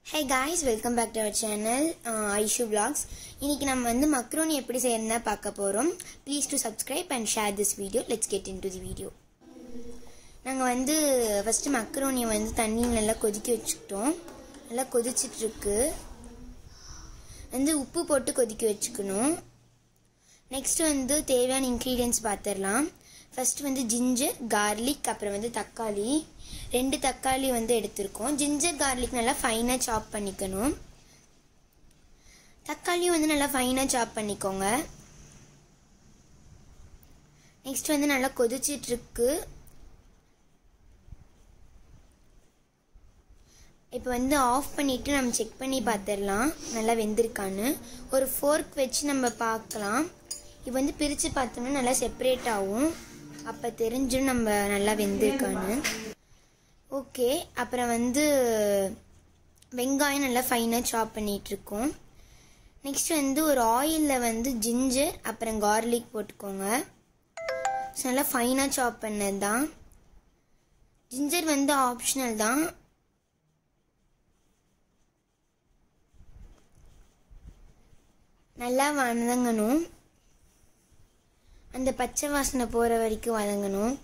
hey guys welcome back to our channel Aishu vlogs இன்னைக்கு நம்ம வந்து மக்ரோனி எப்படி செய்யறதுனா பார்க்க போகிறோம் please to subscribe and share this video let's get into the video நாங்கள் வந்து ஃபஸ்ட்டு மக்ரோனியை வந்து தண்ணியில் நல்லா கொதிக்க வச்சுக்கிட்டோம் நல்லா கொதிச்சிட்ருக்கு வந்து உப்பு போட்டு கொதிக்க வச்சுக்கணும் நெக்ஸ்ட் வந்து தேவையான இன்க்ரீடியன்ஸ் பார்த்துடலாம் ஃபர்ஸ்ட் வந்து ஜிஞ்சர் கார்லிக் அப்புறம் வந்து தக்காளி ரெண்டு தக்காளி வந்து எடுத்திருக்கோம் ஜிஞ்சர் கார்லிக் நல்லா ஃபைனாக சாப் பண்ணிக்கணும் தக்காளியும் வந்து நல்லா ஃபைனாக சாப் பண்ணிக்கோங்க நெக்ஸ்ட் வந்து நல்லா கொதிச்சிட்டு இருக்கு இப்போ வந்து ஆஃப் பண்ணிட்டு நம்ம செக் பண்ணி பார்த்துடலாம் நல்லா வெந்திருக்கான்னு ஒரு ஃபோர்க் வச்சு நம்ம பார்க்கலாம் இப்போ வந்து பிரித்து பார்த்தோம்னா நல்லா செப்பரேட் ஆகும் அப்போ தெரிஞ்சும் நம்ம நல்லா வெந்திருக்கான்னு ஓகே அப்புறம் வந்து வெங்காயம் நல்லா ஃபைனாக சாப் பண்ணிகிட்ருக்கோம் நெக்ஸ்ட் வந்து ஒரு ஆயிலில் வந்து ஜிஞ்சர் அப்புறம் கார்லிக் போட்டுக்கோங்க ஸோ நல்லா ஃபைனாக சாப் பண்ணது தான் ஜிஞ்சர் வந்து ஆப்ஷனல் தான் நல்லா வதங்கணும் அந்த பச்சை வாசனை போகிற வரைக்கும் வதங்கணும்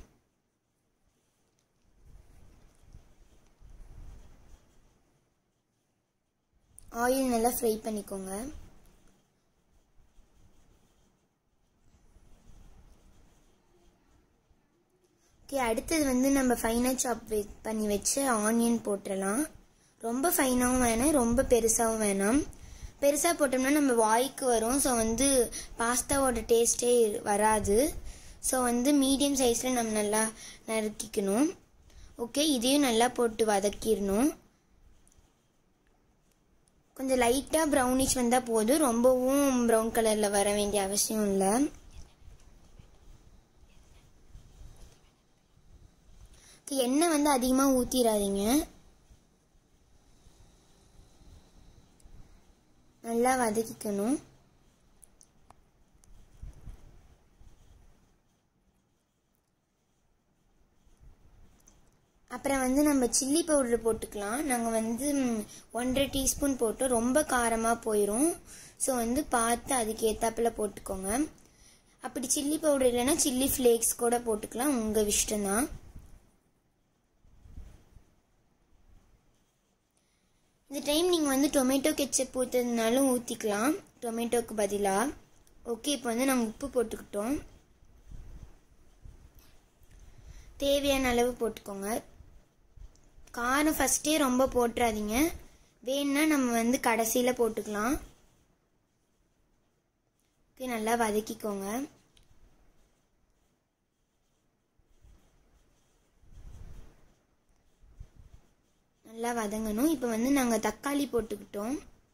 ஆயில் நல்லா ஃப்ரை பண்ணிக்கோங்க ஓகே அடுத்தது வந்து நம்ம ஃபைனாக சாப் பண்ணி வச்சு ஆனியன் போட்டுடலாம் ரொம்ப ஃபைனாகவும் வேணாம் ரொம்ப பெருசாகவும் வேணாம் பெருசாக போட்டோம்னா நம்ம வாய்க்கு வரும் ஸோ வந்து பாஸ்தாவோட டேஸ்ட்டே வராது ஸோ வந்து மீடியம் சைஸில் நம்ம நல்லா நறுக்கிக்கணும் ஓகே இதையும் நல்லா போட்டு வதக்கிடணும் கொஞ்சம் லைட்டாக ப்ரௌனிஷ் வந்தால் போதும் ரொம்பவும் ப்ரௌன் கலரில் வர வேண்டிய அவசியம் இல்லை எண்ணெய் வந்து அதிகமாக ஊற்றிடாதீங்க நல்லா வதக்கிக்கணும் அப்புறம் வந்து நம்ம சில்லி பவுடர் போட்டுக்கலாம் நாங்கள் வந்து ஒன்றரை டீஸ்பூன் போட்டோம் ரொம்ப காரமாக போயிடும் ஸோ வந்து பார்த்து அதுக்கு ஏத்தாப்பில் போட்டுக்கோங்க அப்படி சில்லி பவுடர் இல்லைன்னா சில்லி ஃப்ளேக்ஸ் கூட போட்டுக்கலாம் உங்கள் இஷ்டம்தான் இந்த டைம் நீங்கள் வந்து டொமேட்டோ கெச்சப் ஊற்றுறதுனாலும் ஊற்றிக்கலாம் டொமேட்டோக்கு பதிலாக ஓகே இப்போ வந்து நாங்கள் உப்பு போட்டுக்கிட்டோம் தேவையான அளவு போட்டுக்கோங்க காரம் ஃபஸ்ட்டே ரொம்ப போட்டுறாதீங்க வேணுன்னா நம்ம வந்து கடைசியில் போட்டுக்கலாம் ஓகே நல்லா வதக்கிக்கோங்க நல்லா வதங்கணும் இப்போ வந்து நாங்கள் தக்காளி போட்டுக்கிட்டோம்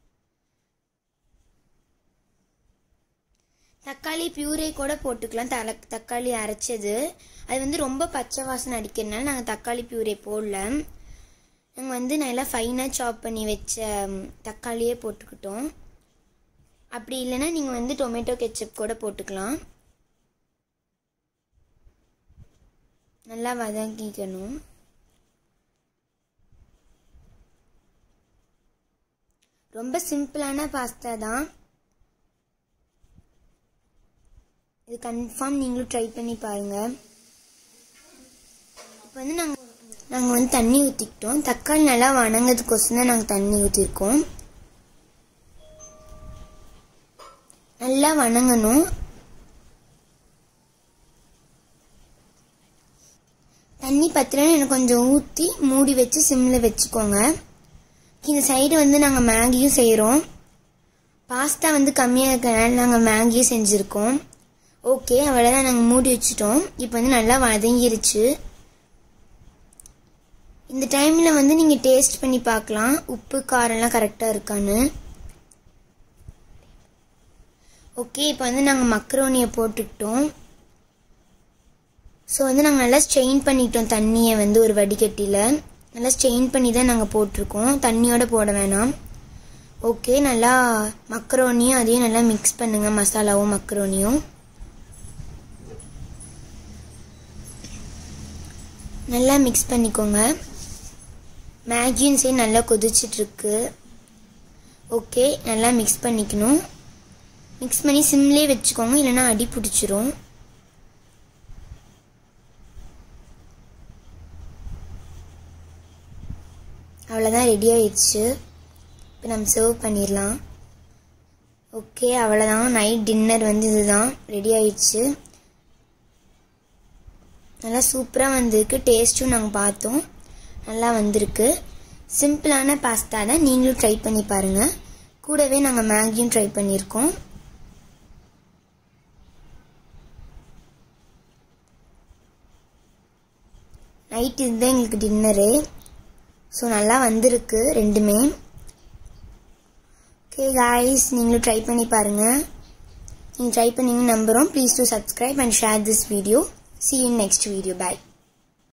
தக்காளி பியூரே கூட போட்டுக்கலாம் தல தக்காளி அரைச்சது அது வந்து ரொம்ப பச்சை வாசனை அடிக்கிறதுனால நாங்கள் தக்காளி பியூரே போடல நாங்கள் வந்து நல்லா ஃபைனாக சாப் பண்ணி வச்ச தக்காளியே போட்டுக்கிட்டோம் அப்படி இல்லைன்னா நீங்கள் வந்து டொமேட்டோ கெச்சப் கூட போட்டுக்கலாம் நல்லா வதக்கிக்கணும் ரொம்ப சிம்பிளான பாஸ்தா தான் இது கன்ஃபார்ம் நீங்களும் ட்ரை பண்ணி பாருங்க இப்போ வந்து நாங்கள் நாங்கள் வந்து தண்ணி ஊற்றிக்கிட்டோம் தக்காளி நல்லா வணங்கிறதுக்கோசம் தான் நாங்கள் தண்ணி ஊற்றிருக்கோம் நல்லா வணங்கணும் தண்ணி பத்திரன்னு எனக்கு கொஞ்சம் ஊற்றி மூடி வச்சு சிம்மில் வச்சுக்கோங்க இந்த சைடு வந்து நாங்கள் மேகியும் செய்கிறோம் பாஸ்தா வந்து கம்மியாக இருக்கிறனால நாங்கள் மேகியும் செஞ்சுருக்கோம் ஓகே அவ்வளோதான் நாங்கள் மூடி வச்சுட்டோம் இப்போ வந்து நல்லா வதங்கிருச்சு இந்த டைமில் வந்து நீங்கள் டேஸ்ட் பண்ணி பார்க்கலாம் உப்பு காரம்லாம் கரெக்டாக இருக்கான்னு ஓகே இப்போ வந்து நாங்கள் மக்ரோனியை போட்டுக்கிட்டோம் ஸோ வந்து நாங்கள் நல்லா ஸ்ட்ரெயின் பண்ணிட்டோம் தண்ணியை வந்து ஒரு வடிகட்டியில் நல்லா ஸ்ட்ரெயின் பண்ணி தான் நாங்கள் போட்டிருக்கோம் தண்ணியோட போட வேணாம் ஓகே நல்லா மக்ரோனியும் அதையும் நல்லா மிக்ஸ் பண்ணுங்க மசாலாவும் மக்ரோனியும் நல்லா மிக்ஸ் பண்ணிக்கோங்க மேகியும் சரி நல்லா கொதிச்சிட்ருக்கு ஓகே நல்லா மிக்ஸ் பண்ணிக்கணும் மிக்ஸ் பண்ணி சிம்லேயே வச்சுக்கோங்க இல்லைன்னா அடி பிடிச்சிரும் அவ்வளோதான் ரெடி ஆயிடுச்சு இப்போ நம்ம சர்வ் பண்ணிடலாம் ஓகே அவ்வளோதான் நைட் டின்னர் வந்து இதுதான் ரெடி ஆயிடுச்சு நல்லா சூப்பராக வந்திருக்கு டேஸ்ட்டும் நாங்கள் பார்த்தோம் நல்லா வந்திருக்கு சிம்பிளான பாஸ்தா தான் நீங்களும் ட்ரை பண்ணி பாருங்கள் கூடவே நாங்கள் மேகியும் ட்ரை பண்ணியிருக்கோம் நைட் இதுதான் எங்களுக்கு டின்னரு ஸோ நல்லா வந்திருக்கு ரெண்டுமே ஓகே காய்ஸ் நீங்களும் ட்ரை பண்ணி பாருங்கள் நீங்கள் ட்ரை பண்ணீங்கன்னு நம்புகிறோம் please to subscribe and share this video see in next video bye